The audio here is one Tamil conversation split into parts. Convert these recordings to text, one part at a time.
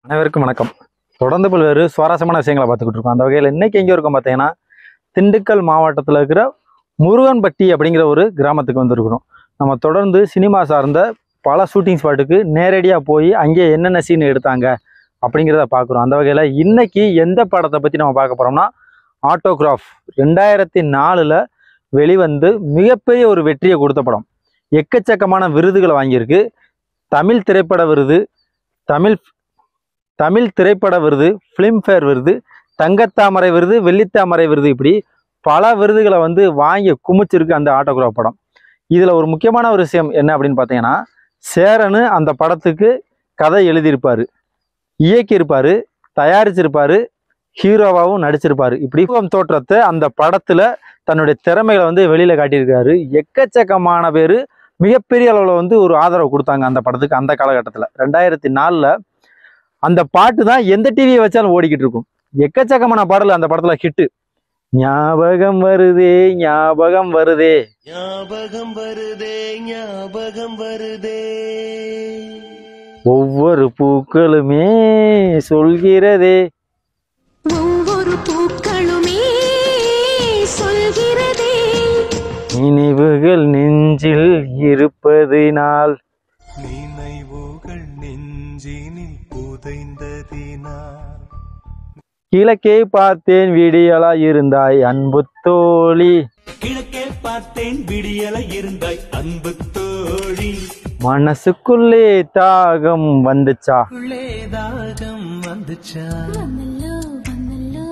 அனைவருக்கும் வணக்கம் தொடர்ந்து பல்வேறு சுவாரஸ்யமான விஷயங்களை பார்த்துக்கிட்டு இருக்கோம் அந்த வகையில் இன்னைக்கு எங்கே இருக்கோம் பார்த்தீங்கன்னா திண்டுக்கல் மாவட்டத்தில் இருக்கிற முருகன்பட்டி அப்படிங்கிற ஒரு கிராமத்துக்கு வந்திருக்கிறோம் நம்ம தொடர்ந்து சினிமா சார்ந்த பல ஷூட்டிங் ஸ்பாட்டுக்கு நேரடியாக போய் அங்கே என்னென்ன சீன் எடுத்தாங்க அப்படிங்கிறத பார்க்குறோம் அந்த வகையில் இன்னைக்கு எந்த படத்தை பற்றி நம்ம பார்க்க போகிறோம்னா ஆட்டோகிராஃப் ரெண்டாயிரத்தி நாலில் வெளிவந்து மிகப்பெரிய ஒரு வெற்றியை கொடுத்த படம் எக்கச்சக்கமான விருதுகளை வாங்கியிருக்கு தமிழ் திரைப்பட விருது தமிழ் தமிழ் திரைப்பட விருது ஃபிலிம்ஃபேர் விருது தங்கத்தாமரை விருது வெள்ளித்தாமரை விருது இப்படி பல விருதுகளை வந்து வாங்கி குமிச்சிருக்கு அந்த ஆட்டோகிராஃப் படம் இதில் ஒரு முக்கியமான ஒரு விஷயம் என்ன அப்படின்னு பார்த்தீங்கன்னா சேரனு அந்த படத்துக்கு கதை எழுதியிருப்பார் இயக்கியிருப்பார் தயாரிச்சிருப்பார் ஹீரோவாகவும் நடிச்சிருப்பார் இப்படி ரூபம் தோற்றத்தை அந்த படத்தில் தன்னுடைய திறமைகளை வந்து வெளியில் காட்டியிருக்காரு எக்கச்சக்கமான பேர் மிகப்பெரிய அளவில் வந்து ஒரு ஆதரவு கொடுத்தாங்க அந்த படத்துக்கு அந்த காலகட்டத்தில் ரெண்டாயிரத்தி நாலில் அந்த பாட்டு தான் எந்த டிவியை வச்சாலும் ஓடிக்கிட்டு இருக்கும் எக்கச்சக்கமான பாடல் அந்த படத்துல ஹிட்டு ஞாபகம் வருதே ஞாபகம் வருதே ஞாபகம் வருதே ஞாபகம் வருதே ஒவ்வொரு பூக்களுமே சொல்கிறதே ஒவ்வொரு பூக்களுமே சொல்கிறதே நினைவுகள் நெஞ்சில் இருப்பதினால் நினைவுகள் நெஞ்சினில் புதைந்ததினால் கிழக்கே பார்த்தேன் விடியலா இருந்தாய் அன்பு தோழி கிழக்கே பார்த்தேன் விடியல இருந்தாய் அன்பு தோழி மனசுக்குள்ளே தாகம் வந்துச்சா உள்ளே தாகம் வந்துச்சா வந்தல்லோ வந்தல்லோ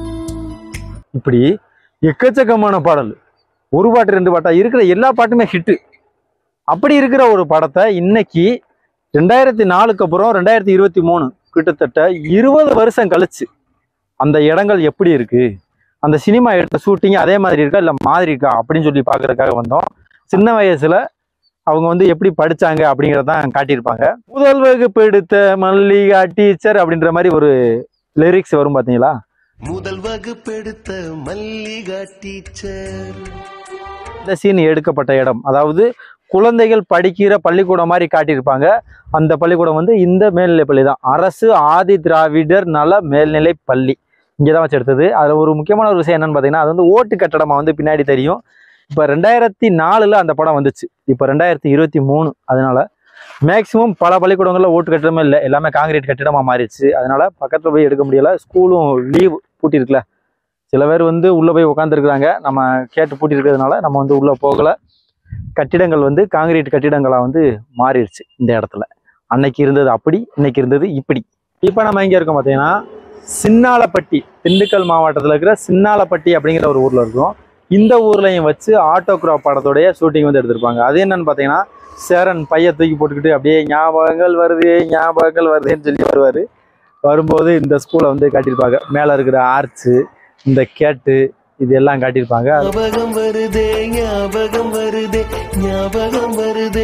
இப்படி எக்கச்சக்கமான பாடல் ஒரு பாட்டு ரெண்டு பாட்டா இருக்கிற எல்லா பாட்டுமே ஹிட்டு அப்படி இருக்கிற ஒரு படத்தை இன்னைக்கு ரெண்டாயிரத்தி நாலுக்கு அப்புறம் ரெண்டாயிரத்தி இருபத்தி மூணு கிட்டத்தட்ட இருபது வருஷம் கழிச்சு அந்த இடங்கள் எப்படி இருக்கு அந்த சினிமா எடுத்த ஷூட்டிங் அதே மாதிரி இருக்கா இல்லை மாதிரி இருக்கா அப்படின்னு சொல்லி பார்க்கறதுக்காக வந்தோம் சின்ன வயசுல அவங்க வந்து எப்படி படிச்சாங்க அப்படிங்கிறதான் காட்டியிருப்பாங்க முதல் வகுப்பு எடுத்த மல்லிகா டீச்சர் அப்படின்ற மாதிரி ஒரு லிரிக்ஸ் வரும் பார்த்தீங்களா முதல் வகுப்பெடுத்த மல்லிகா டீச்சர் இந்த சீன் எடுக்கப்பட்ட இடம் அதாவது குழந்தைகள் படிக்கிற பள்ளிக்கூடம் மாதிரி காட்டியிருப்பாங்க அந்த பள்ளிக்கூடம் வந்து இந்த மேல்நிலை பள்ளி தான் அரசு ஆதி திராவிடர் நல மேல்நிலை பள்ளி இங்கே தான் வச்சு எடுத்தது அதில் ஒரு முக்கியமான ஒரு விஷயம் என்னன்னு பார்த்தீங்கன்னா அது வந்து ஓட்டு கட்டடமாக வந்து பின்னாடி தெரியும் இப்போ ரெண்டாயிரத்தி நாலில் அந்த படம் வந்துச்சு இப்போ ரெண்டாயிரத்தி இருபத்தி மூணு அதனால மேக்ஸிமம் பல பள்ளிக்கூடங்களில் ஓட்டு கட்டிடமே இல்லை எல்லாமே காங்கிரீட் கட்டிடமாக மாறிடுச்சு அதனால பக்கத்தில் போய் எடுக்க முடியல ஸ்கூலும் லீவ் பூட்டியிருக்குல சில பேர் வந்து உள்ளே போய் உட்காந்துருக்குறாங்க நம்ம கேட்டு பூட்டி இருக்கிறதுனால நம்ம வந்து உள்ளே போகலை கட்டிடங்கள் வந்து காங்கிரீட் கட்டிடங்களாக வந்து மாறிடுச்சு இந்த இடத்துல அன்னைக்கு இருந்தது அப்படி இன்னைக்கு இருந்தது இப்படி இப்போ நம்ம எங்கே இருக்கோம் பார்த்தீங்கன்னா சின்னாலப்பட்டி திண்டுக்கல் மாவட்டத்தில் இருக்கிற சின்னாலப்பட்டி அப்படிங்கிற ஒரு ஊரில் இருக்கோம் இந்த ஊர்லையும் வச்சு ஆட்டோகிராஃப் படத்துடைய ஷூட்டிங் வந்து எடுத்திருப்பாங்க அது என்னன்னு பார்த்தீங்கன்னா சேரன் பைய தூக்கி போட்டுக்கிட்டு அப்படியே ஞாபகங்கள் வருதே ஞாபகங்கள் வருதேன்னு சொல்லி வருவார் வரும்போது இந்த ஸ்கூலை வந்து காட்டியிருப்பாங்க மேலே இருக்கிற ஆர்ச்சு இந்த கேட்டு இது எல்லாம் காட்டியிருப்பாங்க ஞாபகம் வருதே ஞாபகம் வருதே ஞாபகம் வருதே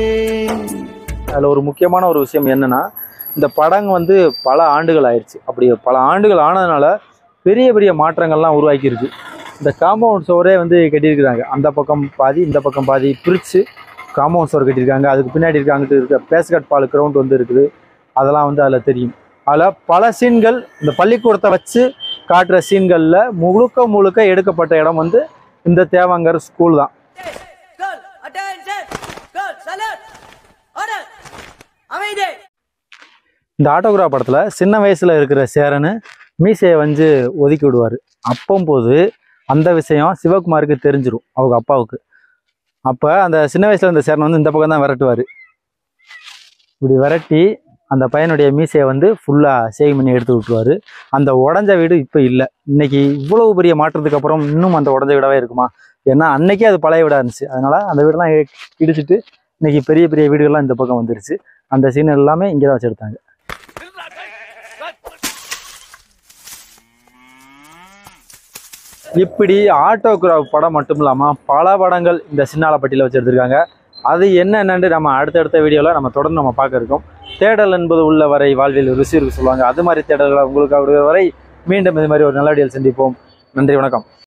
அதில் ஒரு முக்கியமான ஒரு விஷயம் என்னன்னா இந்த படம் வந்து பல ஆண்டுகள் ஆயிடுச்சு அப்படி பல ஆண்டுகள் ஆனதுனால பெரிய பெரிய மாற்றங்கள்லாம் உருவாக்கியிருக்கு இந்த காம்பவுண்ட் சுவரே வந்து கட்டியிருக்கிறாங்க அந்த பக்கம் பாதி இந்த பக்கம் பாதி பிரித்து காம்பவுண்ட் சுவர் கட்டியிருக்காங்க அதுக்கு பின்னாடி இருக்க அங்கிட்டு இருக்க பேஸ்கட் பால் கிரவுண்ட் வந்து இருக்குது அதெல்லாம் வந்து அதில் தெரியும் அதில் பல சீன்கள் இந்த பள்ளிக்கூடத்தை வச்சு காட்டுற சீன்களில் முழுக்க முழுக்க எடுக்கப்பட்ட இடம் வந்து இந்த தேவாங்கர் ஸ்கூல் தான் Girl, attention! Girl, salute! Order! அமைதி இந்த ஆட்டோகிராஃப் படத்தில் சின்ன வயசில் இருக்கிற சேரனு மீசையை வந்து ஒதுக்கி விடுவார் அப்பம்போது அந்த விஷயம் சிவகுமாருக்கு தெரிஞ்சிரும் அவங்க அப்பாவுக்கு அப்போ அந்த சின்ன வயசில் இருந்த சேரன் வந்து இந்த பக்கம் தான் விரட்டுவார் இப்படி விரட்டி அந்த பையனுடைய மீசையை வந்து ஃபுல்லாக சேவ் பண்ணி எடுத்து விட்டுருவாரு அந்த உடஞ்ச வீடு இப்போ இல்லை இன்னைக்கு இவ்வளவு பெரிய மாற்றத்துக்கு அப்புறம் இன்னும் அந்த உடஞ்ச வீடாவே இருக்குமா ஏன்னா அன்னைக்கே அது பழைய வீடாக இருந்துச்சு அதனால அந்த வீடெல்லாம் இ- இடிச்சிட்டு இன்னைக்கு பெரிய பெரிய வீடுகள்லாம் இந்த பக்கம் வந்துருச்சு அந்த சீன் எல்லாமே இங்கே தான் வச்சு எடுத்தாங்க இப்படி ஆட்டோகிராஃப் படம் மட்டும் இல்லாமல் பல படங்கள் இந்த சின்னாலப்பட்டியில் வச்சு எடுத்திருக்காங்க அது என்னென்னு நம்ம அடுத்தடுத்த வீடியோவில் நம்ம தொடர்ந்து நம்ம பார்க்க இருக்கோம் தேடல் என்பது உள்ள வரை வாழ்வில் ருசி இருக்கு சொல்லுவாங்க அது மாதிரி தேடல்களை உங்களுக்காக வரை மீண்டும் இது மாதிரி ஒரு நல்ல வீடியோவில் சந்திப்போம் நன்றி வணக்கம்